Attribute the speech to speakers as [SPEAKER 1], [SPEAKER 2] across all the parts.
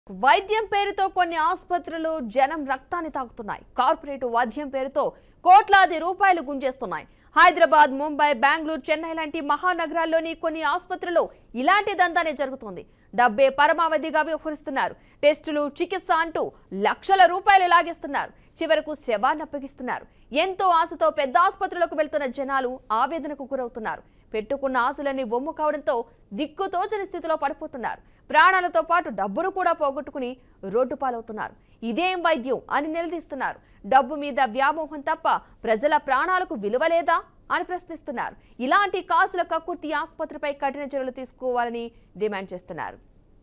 [SPEAKER 1] వైద్యం పేరుతో కొన్ని ఆసుపత్రులు జనం రక్తాన్ని తాకుతున్నాయి కార్పొరేట్ వైద్యం పేరుతో కోట్లాది రూపాయలు గుంజేస్తున్నాయి హైదరాబాద్ ముంబై బెంగళూరు చెన్నై లాంటి మహానగరాల్లోని కొన్ని ఆసుపత్రులు ఇలాంటి దందానే జరుగుతోంది డబ్బే పరమావధిగా వ్యవహరిస్తున్నారు టెస్టులు చికిత్స అంటూ లక్షల రూపాయలు లాగేస్తున్నారు చివరకు శవాన్ని అప్పగిస్తున్నారు ఎంతో ఆశతో పెద్ద ఆసుపత్రులకు వెళ్తున్న జనాలు ఆవేదనకు గురవుతున్నారు పెట్టుకున్న ఆశలన్నీ వమ్ము కావడంతో దిక్కుతోచని స్థితిలో పడిపోతున్నారు ప్రాణాలతో పాటు డబ్బును కూడా పోగొట్టుకుని రోడ్డు పాలవుతున్నారు ఇదేం వైద్యం అని నిలదీస్తున్నారు డబ్బు మీద వ్యామోహం తప్ప ప్రజల ప్రాణాలకు విలువ లేదా అని ప్రశ్నిస్తున్నారు ఇలాంటి కాసుల కక్కుర్తి ఆసుపత్రిపై కఠిన చర్యలు తీసుకోవాలని డిమాండ్ చేస్తున్నారు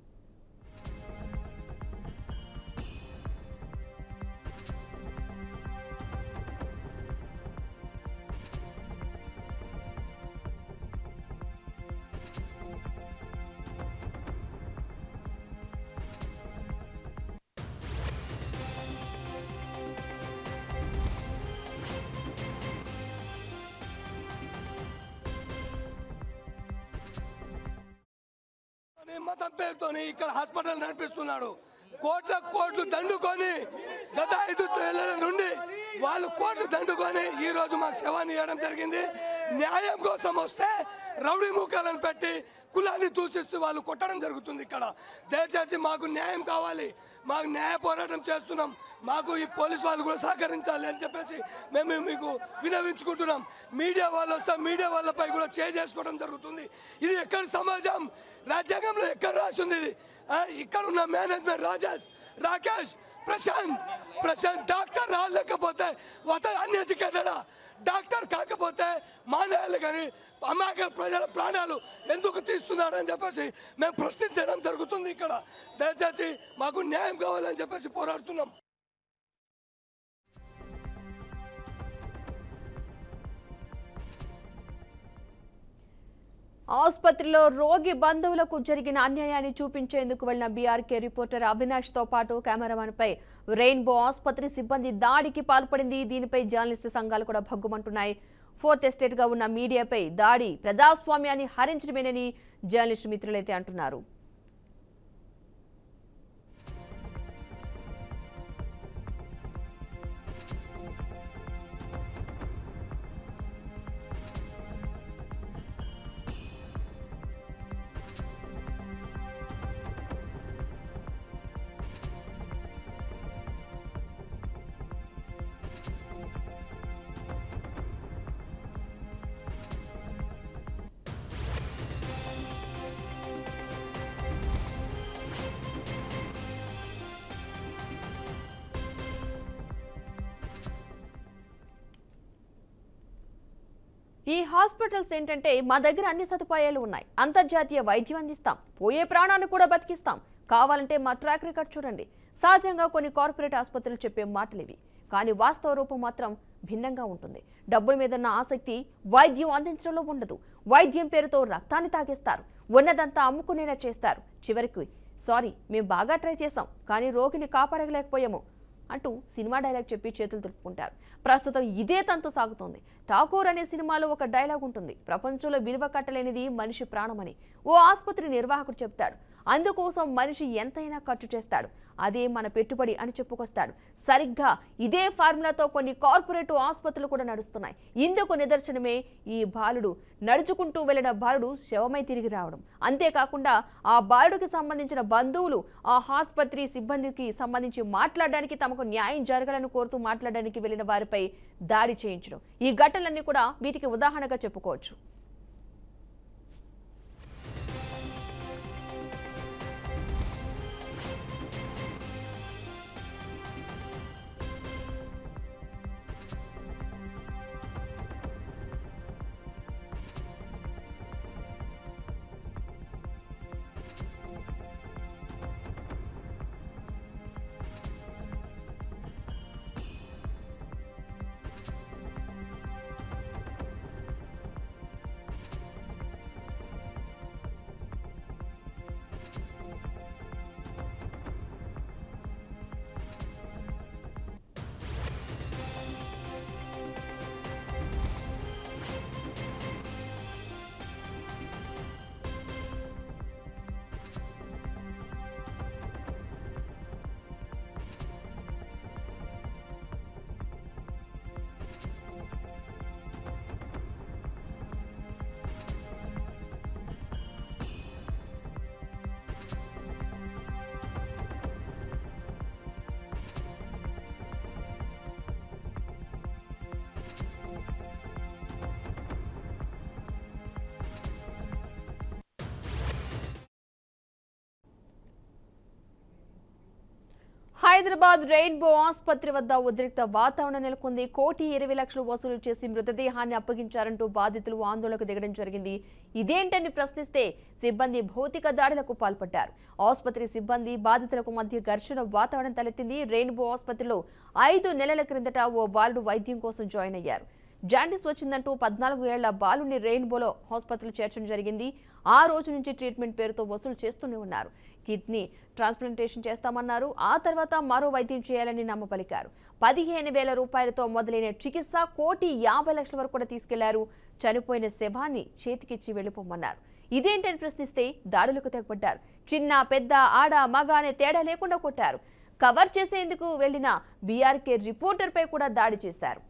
[SPEAKER 2] అని మతం పేరుతోని ఇక్కడ హాస్పిటల్ నడిపిస్తున్నాడు కోట్ల కోట్లు దండుకొని గత ఐదు నెలల నుండి వాళ్ళు కోట్లు దండుకొని ఈ రోజు మాకు శవాన్ని ఇవ్వడం జరిగింది న్యాయం కోసం వస్తే రౌడీ ముఖాలను పెట్టి కులాన్ని దూషిస్తూ వాళ్ళు కొట్టడం జరుగుతుంది ఇక్కడ దయచేసి మాకు న్యాయం కావాలి మాకు న్యాయ పోరాటం చేస్తున్నాం మాకు ఈ పోలీస్ వాళ్ళు కూడా సహకరించాలి అని చెప్పేసి మేము మీకు వినవించుకుంటున్నాం మీడియా వాళ్ళు వస్తే మీడియా వాళ్ళపై కూడా చే చేసుకోవడం జరుగుతుంది ఇది ఎక్కడ సమాజం రాజ్యాంగంలో ఎక్కడ రాసి ఉంది ఇది ఆ, ఇక్కడ ఉన్న మేనేజ్మెంట్ రాజేష్ రాకేష్ ప్రశాంత్ ప్రశాంత్ డాక్టర్ రాలేకపోతే అతను అన్ఎడ్యుకేటెడా డాక్టర్ కాకపోతే మానేయాలి కానీ అమాయక ప్రజల ప్రాణాలు ఎందుకు తీస్తున్నారని చెప్పేసి మేము ప్రశ్నించడం జరుగుతుంది ఇక్కడ దయచేసి మాకు న్యాయం కావాలని చెప్పేసి పోరాడుతున్నాం
[SPEAKER 1] ఆసుపత్రిలో రోగి బంధువులకు జరిగిన అన్యాయాన్ని చూపించేందుకు వెళ్లిన బీఆర్కే రిపోర్టర్ అవినాష్ తో పాటు కెమెరామన్ పై రెయిన్బో ఆసుపత్రి సిబ్బంది దాడికి పాల్పడింది దీనిపై జర్నలిస్టు సంఘాలు కూడా భగ్గుమంటున్నాయి ఫోర్త్ ఎస్టేట్ గా ఉన్న మీడియాపై దాడి ప్రజాస్వామ్యాన్ని హరించడమేనని జర్నలిస్టు మిత్రులైతే అంటున్నారు ఈ హాస్పిటల్స్ ఏంటంటే మా దగ్గర అన్ని సదుపాయాలు ఉన్నాయి అంతర్జాతీయ వైద్యం అందిస్తాం పోయే ప్రాణాన్ని కూడా బతికిస్తాం కావాలంటే మా ట్రాక్ రికార్డ్ చూడండి సహజంగా కొన్ని కార్పొరేట్ ఆసుపత్రులు చెప్పే మాటలు ఇవి కానీ వాస్తవ రూపం మాత్రం భిన్నంగా ఉంటుంది డబ్బుల మీదన్న ఆసక్తి వైద్యం అందించడంలో ఉండదు వైద్యం పేరుతో రక్తాన్ని తాగేస్తారు ఉన్నదంతా అమ్ముకునేలా చేస్తారు చివరికి సారీ మేము బాగా ట్రై చేసాం కానీ రోగిని కాపాడలేకపోయాము అంటూ సినిమా డైలాగ్ చెప్పి చేతులు తులుపుకుంటారు ప్రస్తుతం ఇదే తంతు సాగుతోంది ఠాకూర్ అనే సినిమాలో ఒక డైలాగ్ ఉంటుంది ప్రపంచంలో విలువ కట్టలేనిది మనిషి ప్రాణమని ఓ ఆసుపత్రి నిర్వాహకుడు చెప్తాడు అందుకోసం మనిషి ఎంతైనా ఖర్చు చేస్తాడు అదే మన పెట్టుబడి అని చెప్పుకొస్తాడు సరిగ్గా ఇదే ఫార్ములాతో కొన్ని కార్పొరేట్ ఆసుపత్రులు కూడా నడుస్తున్నాయి ఇందుకు నిదర్శనమే ఈ బాలుడు నడుచుకుంటూ వెళ్లిన బాలుడు శవమై తిరిగి రావడం అంతేకాకుండా ఆ బాలుడికి సంబంధించిన బంధువులు ఆ ఆసుపత్రి సిబ్బందికి సంబంధించి మాట్లాడడానికి తమకు న్యాయం జరగాలని కోరుతూ మాట్లాడడానికి వెళ్లిన వారిపై దాడి చేయించడం ఈ ఘటనలన్నీ కూడా వీటికి ఉదాహరణగా చెప్పుకోవచ్చు హైదరాబాద్ రెయిన్బో ఆసుపత్రి వద్ద ఉద్రిక్త వాతావరణం నెలకొంది కోటి ఇరవై లక్షలు వసూలు చేసి మృతదేహాన్ని అప్పగించారంటూ బాధితులు ఆందోళనకు దిగడం జరిగింది ఇదేంటని ప్రశ్నిస్తే సిబ్బంది భౌతిక దాడులకు పాల్పడ్డారు ఆసుపత్రి సిబ్బంది బాధితులకు మధ్య ఘర్షణ వాతావరణం తలెత్తింది రెయిన్బో ఆసుపత్రిలో ఐదు నెలల క్రిందట ఓ బాలుడు వైద్యం కోసం జాయిన్ అయ్యారు జాండీస్ వచ్చిందంటూ పద్నాలుగు ఏళ్ల బాలుని రెయిన్బోలో ఆసుపత్రిలో చేర్చడం జరిగింది ఆ రోజు నుంచి ట్రీట్మెంట్ పేరుతో వసూలు చేస్తూనే ఉన్నారు కిడ్నీ ట్రాన్స్ప్లాంటేషన్ చేస్తామన్నారు ఆ తర్వాత మరో వైద్యం చేయాలని నమ్మపలికారు పదిహేను వేల రూపాయలతో మొదలైన చికిత్స కోటి యాభై లక్షల వరకు కూడా తీసుకెళ్లారు చనిపోయిన శవాన్ని చేతికిచ్చి వెళ్లిపోమన్నారు ఇదేంటని ప్రశ్నిస్తే దాడులకు తెగబడ్డారు చిన్న పెద్ద ఆడ మగ అనే తేడా లేకుండా కొట్టారు కవర్ చేసేందుకు వెళ్లిన బీఆర్కే రిపోర్టర్పై కూడా దాడి చేశారు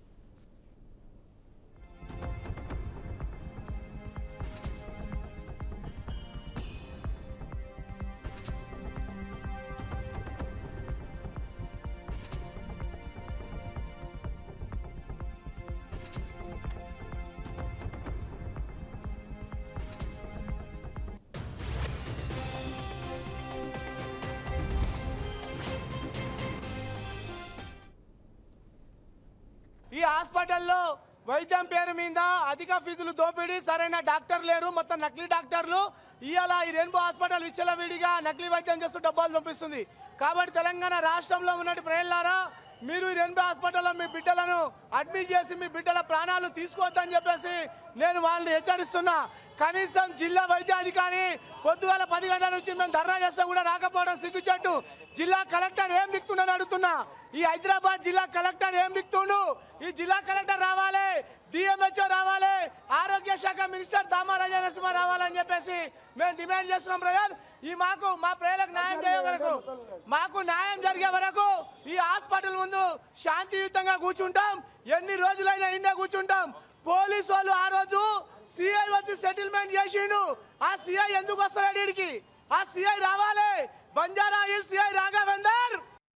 [SPEAKER 3] ఈ హాస్పిటల్లో వైద్యం పేరు మీద అధిక ఫీజులు దోపిడీ సరైన డాక్టర్ లేరు మొత్తం నకిలీ డాక్టర్లు ఇవాళ ఈ రెయిన్బో హాస్పిటల్ విచ్చలవిడిగా నకిలీ వైద్యం చేస్తూ డబ్బాలు పంపిస్తుంది కాబట్టి తెలంగాణ రాష్ట్రంలో ఉన్నటి ప్రజలారా మీరు ఈ రెయిన్బో హాస్పిటల్లో మీ బిడ్డలను అడ్మిట్ చేసి మీ బిడ్డల ప్రాణాలు తీసుకోవద్దని చెప్పేసి నేను వాళ్ళని హెచ్చరిస్తున్నా కనీసం జిల్లా వైద్యాధికారి పొద్దుగాల పది గంటల నుంచి మేము ధర్నా చేస్తే కూడా రాకపోవడం సిగ్గుచెట్టు జిల్లా కలెక్టర్ ఏం దిక్తుండని అడుగుతున్నా ఈ హైదరాబాద్ జిల్లా కలెక్టర్ ఏం దిక్తుండు ఈ జిల్లా కలెక్టర్ రావాలి డిఎంహెచ్ఓ రావాలి ఆరోగ్య శాఖ మినిస్టర్ దామారాజా నరసింహ రావాలని చెప్పేసి మేము డిమాండ్ చేస్తున్నాం ప్రజలు ఈ మాకు మా ప్రజలకు న్యాయం చేయ వరకు మాకు న్యాయం జరిగే వరకు ఈ హాస్పిటల్ ముందు శాంతియుతంగా కూర్చుంటాం ఎన్ని రోజులైనా ఇండే కూర్చుంటాం పోలీసు వాళ్ళు ఆ రోజు సిఐ వచ్చి సెటిల్మెంట్ చేసిండు ఆ సిఐ ఎందుకు వస్తాడు వీడికి ఆ సిఐ రావాలి బంజారా హిల్ సిఐ రాఘవేందర్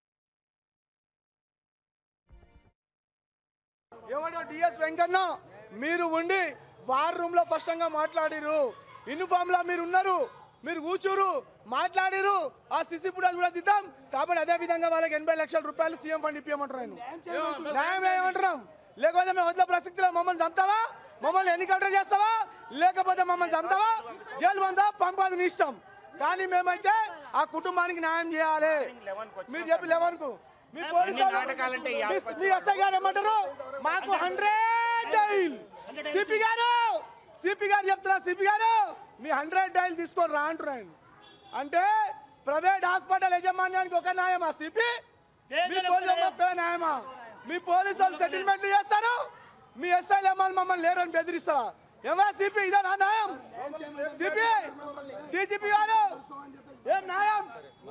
[SPEAKER 3] ఏమంటో డిఎస్ వెంకన్న మీరు ఉండి వార్ రూమ్ లో స్పష్టంగా మాట్లాడిరు యూనిఫామ్ లో మీరు ఉన్నారు మీరు కూర్చోరు మాట్లాడిరు ఆ సిసి ఫుటేజ్ కూడా దిద్దాం కాబట్టి అదే విధంగా వాళ్ళకి ఎనభై లక్షల రూపాయలు సీఎం ఫండ్ ఇప్పించమంటారు ఆయన న్యాయం ఏమంటున్నాం లేకపోతే మేము వదిలే ప్రసక్తిలో మమ్మల్ని చంపుతావా మమ్మల్ని ఎన్నికౌంటర్ చేస్తావా లేకపోతే మమ్మల్ని చంపుతావా జైలు పందా పంపాది నీ ఇష్టం కానీ మేమైతే ఆ కుటుంబానికి న్యాయం చేయాలి మీరు చెప్పి లెవెన్ కు మీ పోలీసు వాళ్ళు- మీ- మీ ఎస్ఐ గారు ఏమంటారు మాకు హండ్రెడ్ డైల్ సిపి గారు సిపి గారు చెప్తున్నా సిపి గారు మీ హండ్రెడ్ డైల్ తీసుకొని రా అంటున్నారు ఆయన. అంటే ప్రైవేట్ హాస్పిటల్ యజమాన్యానికి ఒక న్యాయమా సిపి మీ పోలీసు ఒక న్యాయమా మీ పోలీసు వాళ్ళు సెటిల్మెంట్ చేస్తారు మీ ఎస్ఐలు ఏమన్నా మమ్మల్ని లేరని బెదిరిస్తారా ఏమా సిపి ఇదే నా న్యాయం సిపి డీజీపీ గారు ఏం న్యాయం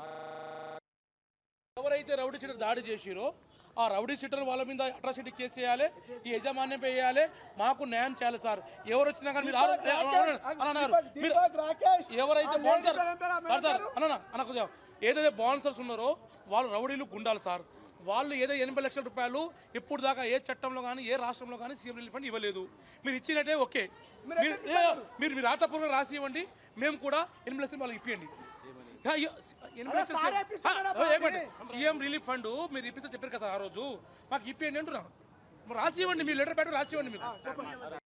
[SPEAKER 4] ఎవరైతే రౌడీ షీటర్ దాడి చేసిరో ఆ రౌడీ షీటర్ వాళ్ళ మీద అట్రాసిటీ కేసు చేయాలి ఈ యజమాన్యం వేయాలి మాకు న్యాయం చేయాలి సార్ ఎవరు వచ్చినా కానీ మీరు ఆరో- ఏ, అన్నారు, అన్నారు. మీరు
[SPEAKER 3] దీపక్ రాకేష్
[SPEAKER 4] ఎవరైతే
[SPEAKER 3] ఆ
[SPEAKER 4] బాన్సర్
[SPEAKER 3] లేడీ పేరు ఏం పేరు
[SPEAKER 4] సార్ సార్
[SPEAKER 3] అంటారు?
[SPEAKER 4] అన్న అన్న కొంచెం ఏదైతే బాన్సర్స్ ఉన్నారో వాళ్ళు రౌడీలు గుండాలి సార్ వాళ్ళు ఏదో ఎనభై లక్షల రూపాయలు ఇప్పుడు దాకా ఏ చట్టంలో కానీ ఏ రాష్ట్రంలో కానీ సీఎం రిలీఫ్ ఫండ్ ఇవ్వలేదు మీరు ఇచ్చినట్టే ఓకే మీరు ఏ, మీరు మీరు రాతపూర్వకంగా రాసి ఇవ్వండి మేము కూడా ఎనిమిది లక్షలు వాళ్ళకి ఇప్పియండి యా, యా, ఎనిమిది
[SPEAKER 3] అరే,
[SPEAKER 4] లక్షలు
[SPEAKER 3] సారే
[SPEAKER 4] సీఎం-
[SPEAKER 3] ఇప్పిస్తాడా
[SPEAKER 4] ఆ,
[SPEAKER 3] బాబు?
[SPEAKER 4] ఏమండి? సీఎం రిలీఫ్ ఫండ్ మీరు ఇప్పిస్తే చెప్పారు కదా ఆ రోజు మాకు ఇప్పియండి అంటున్నా మరి రాసి ఇవ్వండి మీ లెటర్ పెట్టి రాసి ఇవ్వండి మీరు